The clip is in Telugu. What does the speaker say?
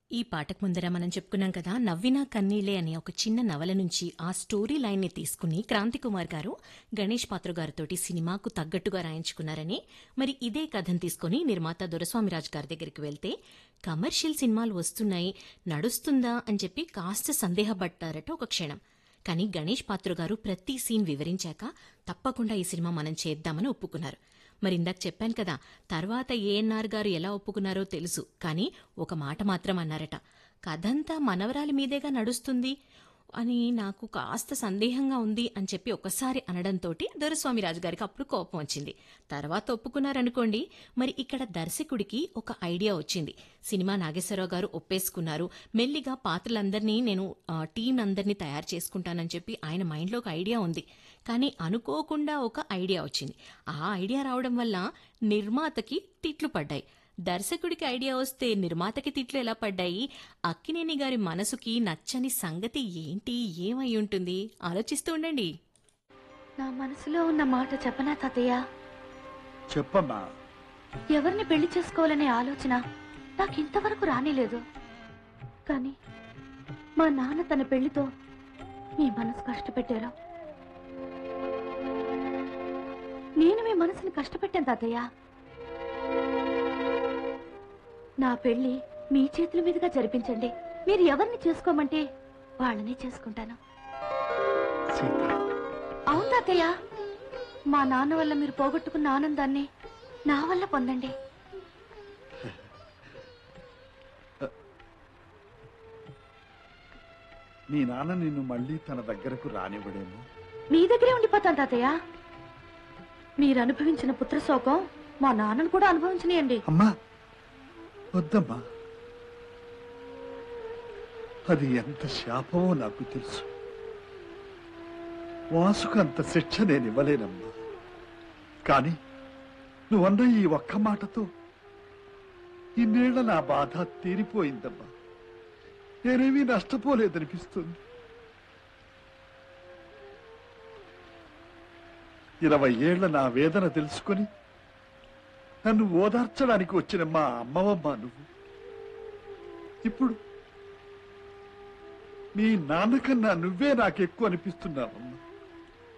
ఈ పాటకు ముందర మనం చెప్పుకున్నాం కదా నవ్వినా కన్నీలే అనే ఒక చిన్న నవల నుంచి ఆ స్టోరీ లైన్ ని తీసుకుని క్రాంతి కుమార్ గారు గణేష్ పాత్ర గారితోటి సినిమాకు తగ్గట్టుగా రాయించుకున్నారని మరి ఇదే కథను తీసుకుని నిర్మాత దొరస్వామిరాజు గారి దగ్గరికి వెళ్తే కమర్షియల్ సినిమాలు వస్తున్నాయి నడుస్తుందా అని చెప్పి కాస్త సందేహపడ్డారట ఒక క్షణం కానీ గణేష్ పాత్ర గారు ప్రతి సీన్ వివరించాక తప్పకుండా ఈ సినిమా మనం చేద్దామని ఒప్పుకున్నారు మరి ఇందాక చెప్పాను కదా తర్వాత ఏఎన్ఆర్ గారు ఎలా ఒప్పుకున్నారో తెలుసు కానీ ఒక మాట మాత్రం అన్నారట కథంతా మనవరాలి మీదేగా నడుస్తుంది అని నాకు కాస్త సందేహంగా ఉంది అని చెప్పి ఒకసారి అనడంతో దొరస్వామి రాజు గారికి అప్పుడు కోపం వచ్చింది తర్వాత ఒప్పుకున్నారనుకోండి మరి ఇక్కడ దర్శకుడికి ఒక ఐడియా వచ్చింది సినిమా నాగేశ్వరరావు గారు ఒప్పేసుకున్నారు మెల్లిగా పాత్రలందరినీ నేను ఆ, టీం అందరినీ తయారు చేసుకుంటానని చెప్పి ఆయన మైండ్లో ఒక ఐడియా ఉంది కానీ అనుకోకుండా ఒక ఐడియా వచ్చింది ఆ ఐడియా రావడం వల్ల నిర్మాతకి తిట్లు పడ్డాయి దర్శకుడికి ఐడియా వస్తే నిర్మాతకి తిట్లు ఎలా పడ్డాయి అక్కినేని గారి మనసుకి నచ్చని సంగతి ఏంటి ఏమై ఉంటుంది ఆలోచిస్తూ ఉండండి నా మనసులో ఉన్న మాట చెప్పనా తాతయ్య చెప్పమ్మా ఎవరిని పెళ్లి చేసుకోవాలనే ఆలోచన నాకు ఇంతవరకు రానేలేదు కానీ మా నాన్న తన పెళ్లితో మీ మనసు కష్టపెట్టారు నేను మీ మనసుని కష్టపెట్టాను తాతయ్య నా పెళ్లి మీ చేతుల మీదుగా జరిపించండి మీరు ఎవరిని చేసుకోమంటే వాళ్ళనే చేసుకుంటాను సీత అవును తాతయ్య మా నాన్న వల్ల మీరు పోగొట్టుకున్న ఆనందాన్ని నా వల్ల పొందండి మీ నాన్న నిన్ను మళ్ళీ తన దగ్గరకు రానివ్వడేమో మీ దగ్గరే ఉండిపోతాను తాతయ్య మీరు అనుభవించిన పుత్రశోకం మా నాన్నను కూడా అనుభవించనియండి అమ్మా వద్దమ్మా అది ఎంత శాపమో నాకు తెలుసు వాసుకు అంత శిక్ష నేను ఇవ్వలేనమ్మా కానీ నువ్వన్న ఈ ఒక్క మాటతో ఇన్నేళ్ల నా బాధ తీరిపోయిందమ్మా నేనేమీ నష్టపోలేదనిపిస్తుంది ఇరవై ఏళ్ల నా వేదన తెలుసుకొని నన్ను ఓదార్చడానికి వచ్చిన మా అమ్మవమ్మ నువ్వు ఇప్పుడు మీ నాన్నకన్నా నువ్వే నాకెక్కువ అనిపిస్తున్నావమ్మా